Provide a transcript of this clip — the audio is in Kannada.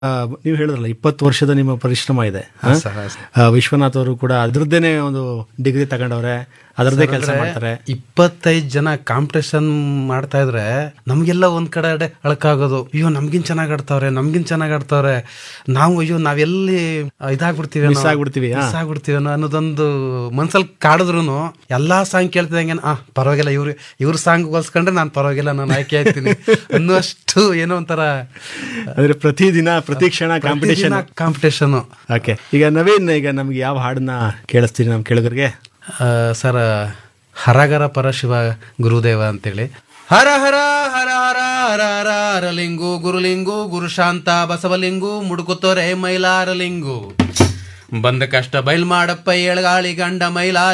ನೀವು ಹೇಳಿದ್ರಲ್ಲ ಇಪ್ಪತ್ತು ವರ್ಷದ ನಿಮ್ಮ ಪರಿಶ್ರಮ ಇದೆ ಆ? ಸರ್, ಹಾ, ಸರ್. ಆ, ವಿಶ್ವನಾಥ್ ಅವರು ಕೂಡ ಅದ್ರದ್ದೇನೆ ಒಂದು ಡಿಗ್ರಿ ತಗೊಂಡವ್ರೆ ಅದರದ್ದೇ ಕೆಲಸ ಮಾಡ್ತಾರೆ ಇಪ್ಪತ್ತೈದು ಜನ ಕಾಂಪಿಟೇಷನ್ ಮಾಡ್ತಾ ಇದ್ರೆ ನಮ್ಗೆಲ್ಲ ಒಂದ್ ಕಡೆ ಅಳಕಾಗೋದು ಅಯ್ಯೋ ನಮ್ಗಿನ್ ಚೆನ್ನಾಗ್ ಆಡ್ತಾವ್ರೆ ನಮ್ಗಿನ್ ಚೆನ್ನಾಗ್ ಆಡ್ತಾವ್ರೆ ನಾವು ಅಯ್ಯೋ ನಾವೆಲ್ಲಿ ಇದಾಗ್ಬಿಡ್ತೀವಿ Miss ಆಗ್ಬಿಡ್ತೀವಿ, ಆ. ಮಿಸ್ ಆಗ್ಬಿಡ್ತೀವಿ ಅನ್ನೋದೊಂದು ಮನ್ಸಲ್ಲಿ ಕಾಡಿದ್ರು ಎಲ್ಲಾ ಸಾಂಗ್ ಕೇಳ್ತಿದಂಗೆ ಆ ಪರವಾಗಿಲ್ಲ ಇವ್ರು ಇವ್ರ ಸಾಂಗ್ ಹೋಲ್ಸ್ಕೊಂಡ್ರೆ ನಾನು ಪರವಾಗಿಲ್ಲ ನಾನು ಆಯ್ಕೆ ಆಯ್ತೀನಿ ಅನ್ನುವಷ್ಟು ಏನೋ ಒಂಥರ ಅಂದ್ರೆ ಪ್ರತಿದಿನ ಪ್ರತಿ ಕ್ಷಣ ಕಾಂಪಿಟೇಷನ್ ಕಾಂಪಿಟೇಷನ್ ಓಕೆ ಈಗ ನವೀನ್ ಈಗ ನಮ್ಗೆ ಯಾವ ಹಾಡನ್ನ ಕೇಳಿಸ್ತೀರಿ ನಮ್ಮ ಕೇಳಿಗರಿಗೆ ಸರ್ ಹರಗರ ಪರಶಿವ ಗುರುದೇವ ಅಂತೇಳಿ ಹರ ಹರ ಹರ ಹರ ಹರ ಹರ ಹರಲಿಂಗು ಗುರುಲಿಂಗು ಗುರುಶಾಂತ ಬಸವಲಿಂಗು ಮುಡುಕುತ್ತೋರೆ ಮೈಲಾರಲಿಂಗು ಬಂದ ಕಷ್ಟ ಬಯಲ್ ಮಾಡಪ್ಪ ಏಳ್ಗಾಳಿ ಗಂಡ ಮೈಲಾರ